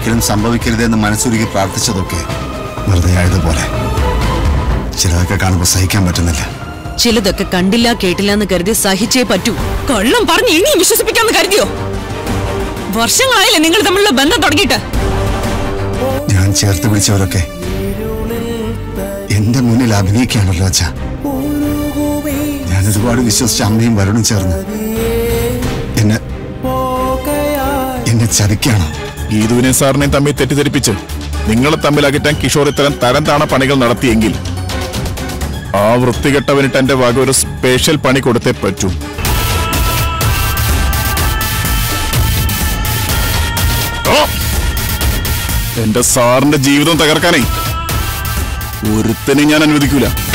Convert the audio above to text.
ഒരിക്കലും സംഭവിക്കരുതെന്ന് മനസ്സുരുകി പ്രാർത്ഥിച്ചതൊക്കെ വെറുതെ ആയതുപോലെ ചിലതൊക്കെ കാണുമ്പോൾ സഹിക്കാൻ പറ്റുന്നില്ല ചിലതൊക്കെ കണ്ടില്ല കേട്ടില്ല എന്ന് കരുതി സഹിച്ചേ പറ്റൂ കള്ളം പറഞ്ഞ് ഇനിയും വിശ്വസിപ്പിക്കാന്ന് കരുതിയോ വർഷങ്ങളായില്ലേ നിങ്ങൾ തമ്മിലുള്ള ബന്ധം തുടങ്ങിയിട്ട് ഞാൻ ചേർത്ത് പിടിച്ചവരൊക്കെ എന്റെ മുന്നിൽ അഭിനയിക്കുകയാണല്ലോ അച്ഛ ഞാൻ ഒരുപാട് വിശ്വസിച്ച അമ്മയും വരുണും ചേർന്ന് എന്നെ എന്നെ ചതിക്കാണോ ഗീതുവിനെ സാറിനെയും തമ്മിൽ തെറ്റിദ്ധരിപ്പിച്ച് നിങ്ങളെ തമ്മിൽ അകറ്റാൻ കിഷോർ ഇത്തരം തരം താണ പണികൾ നടത്തിയെങ്കിൽ ആ വൃത്തികെട്ടവനിട്ട് എന്റെ വക ഒരു സ്പെഷ്യൽ പണി കൊടുത്തേ പറ്റൂ ഓ! എന്റെ സാറിന്റെ ജീവിതം തകർക്കാനേ ഒരുത്തനെ ഞാൻ അനുവദിക്കൂല